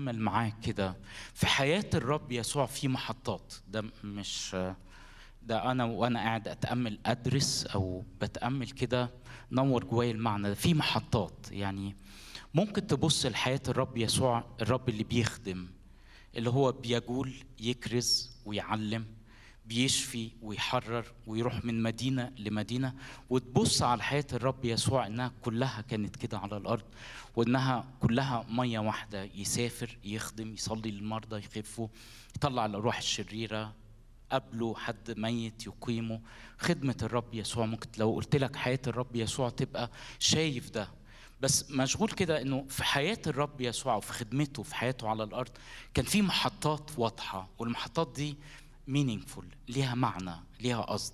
اتامل معاك كده في حياه الرب يسوع في محطات ده مش ده انا وانا قاعد اتامل ادرس او بتامل كده نور جوايا المعنى ده في محطات يعني ممكن تبص لحياه الرب يسوع الرب اللي بيخدم اللي هو بيجول يكرز ويعلم بيشفي ويحرر ويروح من مدينه لمدينه وتبص على حياه الرب يسوع انها كلها كانت كده على الارض وانها كلها ميه واحده يسافر يخدم يصلي للمرضى يخفوا يطلع الارواح الشريره قبله حد ميت يقيمه خدمة الرب يسوع ممكن لو قلت لك حياة الرب يسوع تبقى شايف ده بس مشغول كده انه في حياة الرب يسوع وفي خدمته في حياته على الارض كان في محطات واضحة والمحطات دي meaningful ليها معنى ليها قصد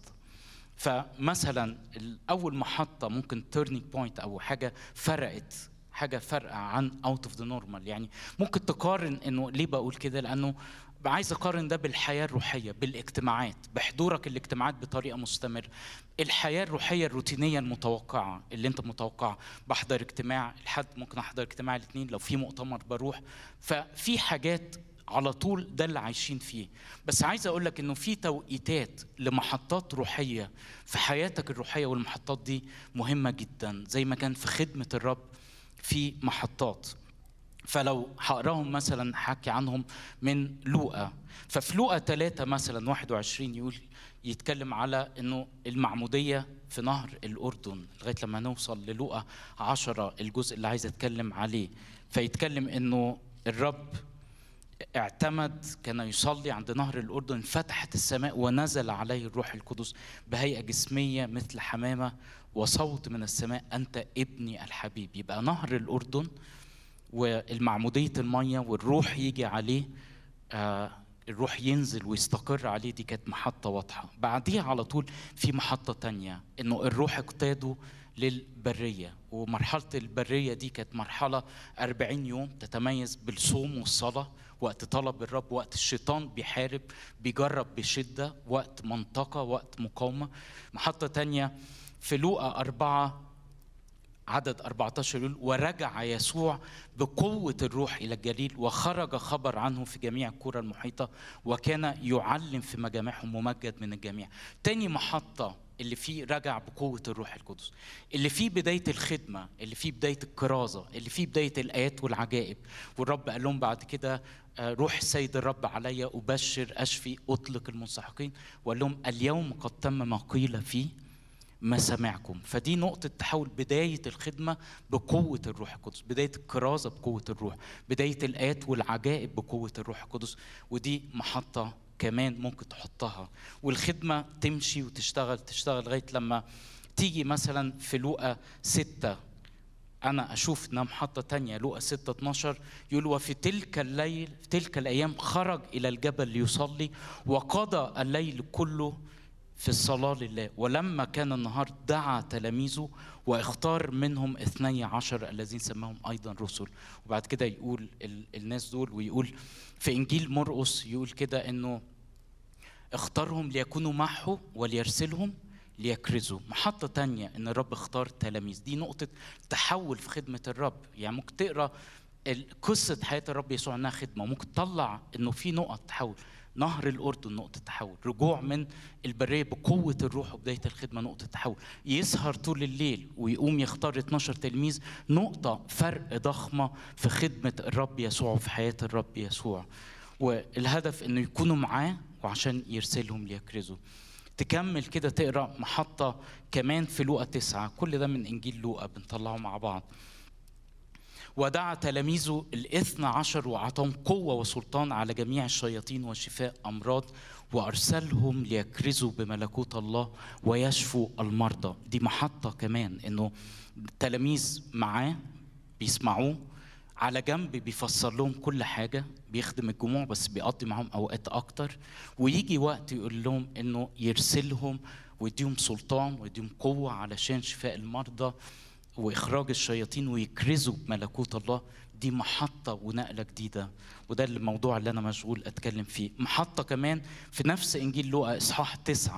فمثلا اول محطة ممكن turning point او حاجة فرقت حاجة فرقة عن out of the normal يعني ممكن تقارن انه ليه بقول كده لانه عايز اقارن ده بالحياه الروحيه بالاجتماعات بحضورك الاجتماعات بطريقه مستمره الحياه الروحيه الروتينيه المتوقعه اللي انت متوقعها بحضر اجتماع الحد ممكن احضر اجتماع الاثنين لو في مؤتمر بروح ففي حاجات على طول ده اللي عايشين فيه بس عايز اقول لك انه في توقيتات لمحطات روحيه في حياتك الروحيه والمحطات دي مهمه جدا زي ما كان في خدمه الرب في محطات فلو هقراهم مثلا حكي عنهم من لوقا ففي لوقا ثلاثة مثلا 21 يقول يتكلم على انه المعمودية في نهر الأردن لغاية لما نوصل للوقا عشرة الجزء اللي عايز اتكلم عليه فيتكلم انه الرب اعتمد كان يصلي عند نهر الأردن فتحت السماء ونزل عليه الروح القدس بهيئة جسمية مثل حمامة وصوت من السماء أنت ابني الحبيب يبقى نهر الأردن والمعمودية المية والروح يجي عليه آه الروح ينزل ويستقر عليه دي كانت محطة واضحة بعديها على طول في محطة تانية انه الروح اقتاده للبرية ومرحلة البرية دي كانت مرحلة أربعين يوم تتميز بالصوم والصلاة وقت طلب الرب وقت الشيطان بيحارب بيجرب بشدة وقت منطقة وقت مقاومة محطة تانية في لوقا أربعة عدد 14 يقول ورجع يسوع بقوة الروح إلى الجليل وخرج خبر عنه في جميع القرى المحيطة وكان يعلم في مجامعهم ممجد من الجميع تاني محطة اللي فيه رجع بقوة الروح القدس اللي فيه بداية الخدمة اللي فيه بداية الكرازة اللي فيه بداية الآيات والعجائب والرب قال لهم بعد كده روح السيد الرب علي أبشر أشفي أطلق المنسحقين وقال لهم اليوم قد تم ما قيل فيه مسامعكم فدي نقطة تحول بداية الخدمة بقوة الروح القدس بداية الكرازة بقوة الروح بداية الآيات والعجائب بقوة الروح القدس ودي محطة كمان ممكن تحطها والخدمة تمشي وتشتغل تشتغل لغاية لما تيجي مثلا في لوقا ستة أنا أشوف إنها محطة تانية لوقا 6 12 يقول وفي تلك الليل في تلك الأيام خرج إلى الجبل ليصلي وقضى الليل كله في الصلاة لله ولما كان النهار دعا تلاميذه واختار منهم اثني عشر الذين سماهم أيضا رسل وبعد كده يقول الناس دول ويقول في إنجيل مرقس يقول كده إنه اختارهم ليكونوا معه وليرسلهم ليكرزوا محطة تانية إن الرب اختار تلاميذ دي نقطة تحول في خدمة الرب يعني ممكن تقرأ قصة حياة الرب يسوع إنها خدمة ممكن تطلع إنه في نقط تحول نهر الأردن نقطة تحول رجوع من البرية بقوة الروح وبداية الخدمة نقطة تحول يسهر طول الليل ويقوم يختار 12 تلميذ نقطة فرق ضخمة في خدمة الرب يسوع وفي حياة الرب يسوع والهدف انه يكونوا معاه وعشان يرسلهم ليكرزوا تكمل كده تقرا محطة كمان في لوقا تسعة كل ده من إنجيل لوقا بنطلعه مع بعض ودعا تلاميذه الاثنى عشر وأعطاهم قوة وسلطان على جميع الشياطين وشفاء أمراض وأرسلهم ليكرزوا بملكوت الله ويشفوا المرضى دي محطة كمان إنه التلاميذ معاه بيسمعوه على جنب بيفسر لهم كل حاجة بيخدم الجموع بس بيقضي معاهم أوقات أكتر ويجي وقت يقول لهم إنه يرسلهم ويديهم سلطان ويديهم قوة علشان شفاء المرضى واخراج الشياطين ويكرزوا بملكوت الله دي محطة ونقلة جديدة وده الموضوع اللي أنا مشغول أتكلم فيه محطة كمان في نفس إنجيل لوقا إصحاح تسعة